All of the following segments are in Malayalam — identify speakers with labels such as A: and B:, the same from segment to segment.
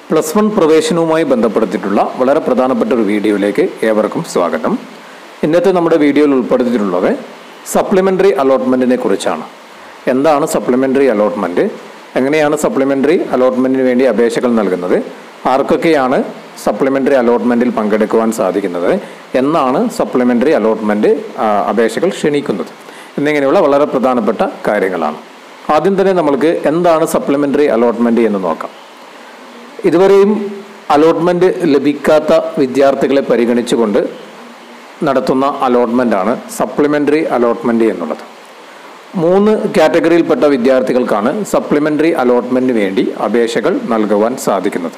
A: പ്ലസ് വൺ പ്രവേശനവുമായി ബന്ധപ്പെടുത്തിയിട്ടുള്ള വളരെ പ്രധാനപ്പെട്ട ഒരു വീഡിയോയിലേക്ക് ഏവർക്കും സ്വാഗതം ഇന്നത്തെ നമ്മുടെ വീഡിയോയിൽ ഉൾപ്പെടുത്തിയിട്ടുള്ളത് സപ്ലിമെൻ്ററി അലോട്ട്മെൻറ്റിനെ കുറിച്ചാണ് എന്താണ് സപ്ലിമെൻ്ററി അലോട്ട്മെൻറ്റ് എങ്ങനെയാണ് സപ്ലിമെൻ്ററി അലോട്ട്മെൻറ്റിന് വേണ്ടി അപേക്ഷകൾ നൽകുന്നത് ആർക്കൊക്കെയാണ് സപ്ലിമെൻ്ററി അലോട്ട്മെൻറ്റിൽ പങ്കെടുക്കുവാൻ സാധിക്കുന്നത് എന്നാണ് സപ്ലിമെൻ്ററി അലോട്ട്മെൻറ്റ് അപേക്ഷകൾ ക്ഷണിക്കുന്നത് എന്നിങ്ങനെയുള്ള വളരെ പ്രധാനപ്പെട്ട കാര്യങ്ങളാണ് ആദ്യം തന്നെ നമ്മൾക്ക് എന്താണ് സപ്ലിമെൻ്ററി അലോട്ട്മെൻറ്റ് എന്ന് നോക്കാം ഇതുവരെയും അലോട്ട്മെന്റ് ലഭിക്കാത്ത വിദ്യാർത്ഥികളെ പരിഗണിച്ചുകൊണ്ട് നടത്തുന്ന അലോട്ട്മെന്റാണ് സപ്ലിമെന്ററി അലോട്ട്മെന്റ് എന്നുള്ളത് മൂന്ന് കാറ്റഗറിയിൽപ്പെട്ട വിദ്യാർത്ഥികൾക്കാണ് സപ്ലിമെന്ററി അലോട്ട്മെന്റിന് വേണ്ടി അപേക്ഷകൾ നൽകുവാൻ സാധിക്കുന്നത്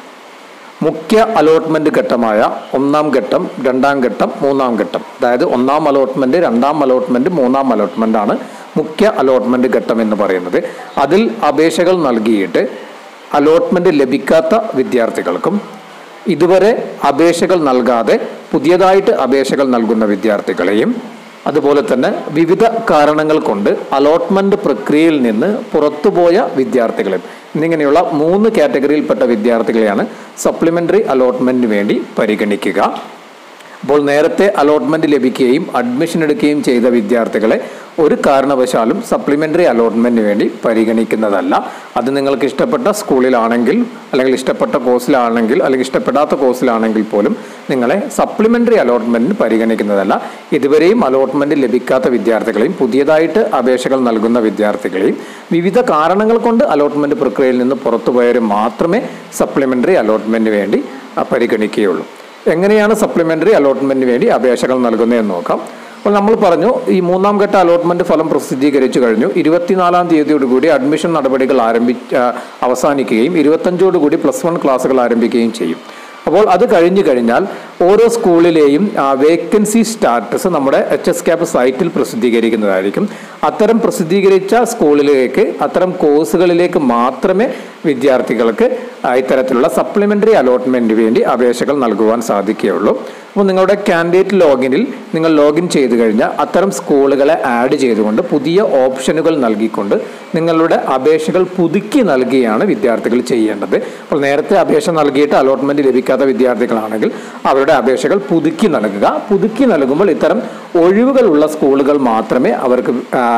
A: മുഖ്യ അലോട്ട്മെന്റ് ഘട്ടമായ ഒന്നാം ഘട്ടം രണ്ടാം ഘട്ടം മൂന്നാം ഘട്ടം അതായത് ഒന്നാം അലോട്ട്മെന്റ് രണ്ടാം അലോട്ട്മെന്റ് മൂന്നാം അലോട്ട്മെന്റ് ആണ് മുഖ്യ അലോട്ട്മെന്റ് ഘട്ടം എന്ന് പറയുന്നത് അതിൽ അപേക്ഷകൾ നൽകിയിട്ട് അലോട്ട്മെന്റ് ലഭിക്കാത്ത വിദ്യാർത്ഥികൾക്കും ഇതുവരെ അപേക്ഷകൾ നൽകാതെ പുതിയതായിട്ട് അപേക്ഷകൾ നൽകുന്ന വിദ്യാർത്ഥികളെയും അതുപോലെ തന്നെ വിവിധ കാരണങ്ങൾ കൊണ്ട് അലോട്ട്മെന്റ് പ്രക്രിയയിൽ നിന്ന് പുറത്തുപോയ വിദ്യാർത്ഥികളെയും എന്നിങ്ങനെയുള്ള മൂന്ന് കാറ്റഗറിയിൽപ്പെട്ട വിദ്യാർത്ഥികളെയാണ് സപ്ലിമെന്ററി അലോട്ട്മെന്റിന് വേണ്ടി പരിഗണിക്കുക അപ്പോൾ നേരത്തെ അലോട്ട്മെന്റ് ലഭിക്കുകയും അഡ്മിഷൻ എടുക്കുകയും ചെയ്ത വിദ്യാർത്ഥികളെ ഒരു കാരണവശാലും സപ്ലിമെന്ററി അലോട്ട്മെന്റിന് വേണ്ടി പരിഗണിക്കുന്നതല്ല അത് നിങ്ങൾക്ക് ഇഷ്ടപ്പെട്ട സ്കൂളിലാണെങ്കിൽ അല്ലെങ്കിൽ ഇഷ്ടപ്പെട്ട കോഴ്സിലാണെങ്കിൽ അല്ലെങ്കിൽ ഇഷ്ടപ്പെടാത്ത കോഴ്സിലാണെങ്കിൽ പോലും നിങ്ങളെ സപ്ലിമെന്ററി അലോട്ട്മെന്റിന് പരിഗണിക്കുന്നതല്ല ഇതുവരെയും അലോട്ട്മെന്റ് ലഭിക്കാത്ത വിദ്യാർത്ഥികളെയും പുതിയതായിട്ട് അപേക്ഷകൾ നൽകുന്ന വിദ്യാർത്ഥികളെയും വിവിധ കാരണങ്ങൾ കൊണ്ട് അലോട്ട്മെന്റ് പ്രക്രിയയിൽ നിന്ന് പുറത്തുപോയവരും മാത്രമേ സപ്ലിമെന്ററി അലോട്ട്മെന്റിന് വേണ്ടി പരിഗണിക്കുകയുള്ളൂ എങ്ങനെയാണ് സപ്ലിമെന്ററി അലോട്ട്മെന്റിന് വേണ്ടി അപേക്ഷകൾ നൽകുന്നതെന്ന് നോക്കാം അപ്പോൾ നമ്മൾ പറഞ്ഞു ഈ മൂന്നാം ഘട്ട അലോട്ട്മെന്റ് ഫലം പ്രസിദ്ധീകരിച്ചു കഴിഞ്ഞു ഇരുപത്തിനാലാം തീയതിയോടുകൂടി അഡ്മിഷൻ നടപടികൾ ആരംഭി അവസാനിക്കുകയും ഇരുപത്തഞ്ചോടുകൂടി പ്ലസ് വൺ ക്ലാസ്സുകൾ ആരംഭിക്കുകയും ചെയ്യും അപ്പോൾ അത് കഴിഞ്ഞു കഴിഞ്ഞാൽ ഓരോ സ്കൂളിലെയും വേക്കൻസി സ്റ്റാറ്റസ് നമ്മുടെ എച്ച് എസ് ക്യാപ് സൈറ്റിൽ പ്രസിദ്ധീകരിക്കുന്നതായിരിക്കും അത്തരം പ്രസിദ്ധീകരിച്ച സ്കൂളിലേക്ക് അത്തരം കോഴ്സുകളിലേക്ക് മാത്രമേ വിദ്യാർത്ഥികൾക്ക് ഇത്തരത്തിലുള്ള സപ്ലിമെന്ററി അലോട്ട്മെന്റിന് വേണ്ടി അപേക്ഷകൾ നൽകുവാൻ സാധിക്കുകയുള്ളൂ അപ്പോൾ നിങ്ങളുടെ കാൻഡിഡേറ്റ് ലോഗിനിൽ നിങ്ങൾ ലോഗിൻ ചെയ്തു കഴിഞ്ഞാൽ അത്തരം സ്കൂളുകളെ ആഡ് ചെയ്തുകൊണ്ട് പുതിയ ഓപ്ഷനുകൾ നൽകിക്കൊണ്ട് നിങ്ങളുടെ അപേക്ഷകൾ പുതുക്കി നൽകുകയാണ് വിദ്യാർത്ഥികൾ ചെയ്യേണ്ടത് അപ്പോൾ നേരത്തെ അപേക്ഷ നൽകിയിട്ട് അലോട്ട്മെന്റ് ലഭിക്കാത്ത വിദ്യാർത്ഥികളാണെങ്കിൽ അവരുടെ അപേക്ഷകൾ പുതുക്കി നൽകുക പുതുക്കി നൽകുമ്പോൾ ഇത്തരം ഒഴിവുകളുള്ള സ്കൂളുകൾ മാത്രമേ അവർക്ക്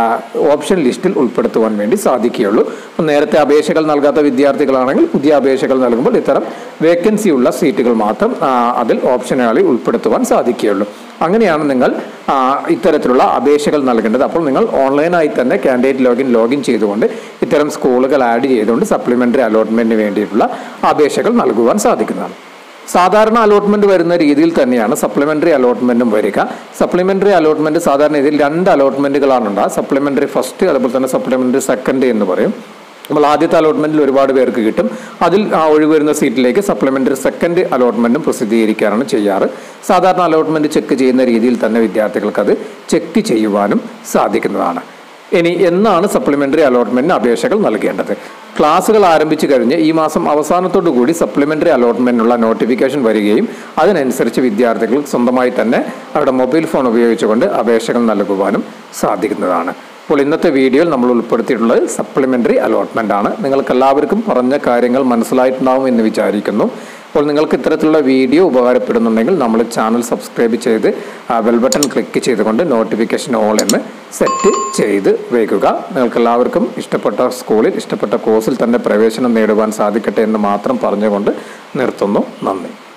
A: ഓപ്ഷൻ ലിസ്റ്റിൽ ഉൾപ്പെടുത്തുവാൻ വേണ്ടി സാധിക്കുകയുള്ളൂ അപ്പോൾ നേരത്തെ അപേക്ഷകൾ നൽകാത്ത വിദ്യാർത്ഥികളാണെങ്കിൽ പുതിയ അപേക്ഷകൾ നൽകുമ്പോൾ ഇത്തരം വേക്കൻസി ഉള്ള സീറ്റുകൾ മാത്രം അതിൽ ഓപ്ഷനുകളിൽ ഉൾപ്പെടുത്തുവാൻ സാധിക്കുകയുള്ളൂ അങ്ങനെയാണ് നിങ്ങൾ ഇത്തരത്തിലുള്ള അപേക്ഷകൾ നൽകേണ്ടത് അപ്പോൾ നിങ്ങൾ ഓൺലൈനായി തന്നെ കാൻഡിഡേറ്റ് ലോഗിൻ ലോഗിൻ ചെയ്തുകൊണ്ട് ഇത്തരം സ്കൂളുകൾ ആഡ് ചെയ്തുകൊണ്ട് സപ്ലിമെന്ററി അലോട്ട്മെന്റിന് വേണ്ടിയിട്ടുള്ള അപേക്ഷകൾ നൽകുവാൻ സാധിക്കുന്നതാണ് സാധാരണ അലോട്ട്മെന്റ് വരുന്ന രീതിയിൽ തന്നെയാണ് സപ്ലിമെന്ററി അലോട്ട്മെന്റും വരിക സപ്ലിമെന്ററി അലോട്ട്മെന്റ് സാധാരണ ഇതിൽ രണ്ട് അലോട്ട്മെന്റുകളാണ് ഉണ്ടാകുക സപ്ലിമെന്ററി ഫസ്റ്റ് അതുപോലെ തന്നെ സപ്ലിമെന്ററി സെക്കൻഡ് എന്ന് പറയും നമ്മൾ ആദ്യത്തെ അലോട്ട്മെന്റിൽ ഒരുപാട് പേർക്ക് കിട്ടും അതിൽ ആ ഒഴിവ് വരുന്ന സീറ്റിലേക്ക് സപ്ലിമെന്ററി സെക്കൻഡ് അലോട്ട്മെന്റും പ്രസിദ്ധീകരിക്കാറാണ് ചെയ്യാറ് സാധാരണ അലോട്ട്മെന്റ് ചെക്ക് ചെയ്യുന്ന രീതിയിൽ തന്നെ വിദ്യാർത്ഥികൾക്ക് അത് ചെക്ക് ചെയ്യുവാനും സാധിക്കുന്നതാണ് ഇനി എന്നാണ് സപ്ലിമെന്ററി അലോട്ട്മെന്റിന് അപേക്ഷകൾ നൽകേണ്ടത് ക്ലാസ്സുകൾ ആരംഭിച്ചു കഴിഞ്ഞ് ഈ മാസം അവസാനത്തോടു കൂടി സപ്ലിമെന്ററി അലോട്ട്മെന്റിനുള്ള നോട്ടിഫിക്കേഷൻ വരികയും അതിനനുസരിച്ച് വിദ്യാർത്ഥികൾ സ്വന്തമായി തന്നെ അവരുടെ മൊബൈൽ ഫോൺ ഉപയോഗിച്ചുകൊണ്ട് അപേക്ഷകൾ നൽകുവാനും സാധിക്കുന്നതാണ് അപ്പോൾ ഇന്നത്തെ വീഡിയോയിൽ നമ്മൾ ഉൾപ്പെടുത്തിയിട്ടുള്ളത് സപ്ലിമെന്ററി അലോട്ട്മെന്റ് ആണ് നിങ്ങൾക്ക് എല്ലാവർക്കും പറഞ്ഞ കാര്യങ്ങൾ മനസ്സിലായിട്ടുണ്ടാവും എന്ന് വിചാരിക്കുന്നു അപ്പോൾ നിങ്ങൾക്ക് ഇത്തരത്തിലുള്ള വീഡിയോ ഉപകാരപ്പെടുന്നുണ്ടെങ്കിൽ നമ്മൾ ചാനൽ സബ്സ്ക്രൈബ് ചെയ്ത് ബെൽ ബട്ടൺ ക്ലിക്ക് ചെയ്തുകൊണ്ട് നോട്ടിഫിക്കേഷൻ ഓൾ എന്ന് സെറ്റ് ചെയ്ത് വയ്ക്കുക നിങ്ങൾക്ക് എല്ലാവർക്കും ഇഷ്ടപ്പെട്ട സ്കൂളിൽ ഇഷ്ടപ്പെട്ട കോഴ്സിൽ തന്നെ പ്രവേശനം നേടുവാൻ സാധിക്കട്ടെ എന്ന് മാത്രം പറഞ്ഞുകൊണ്ട് നിർത്തുന്നു നന്ദി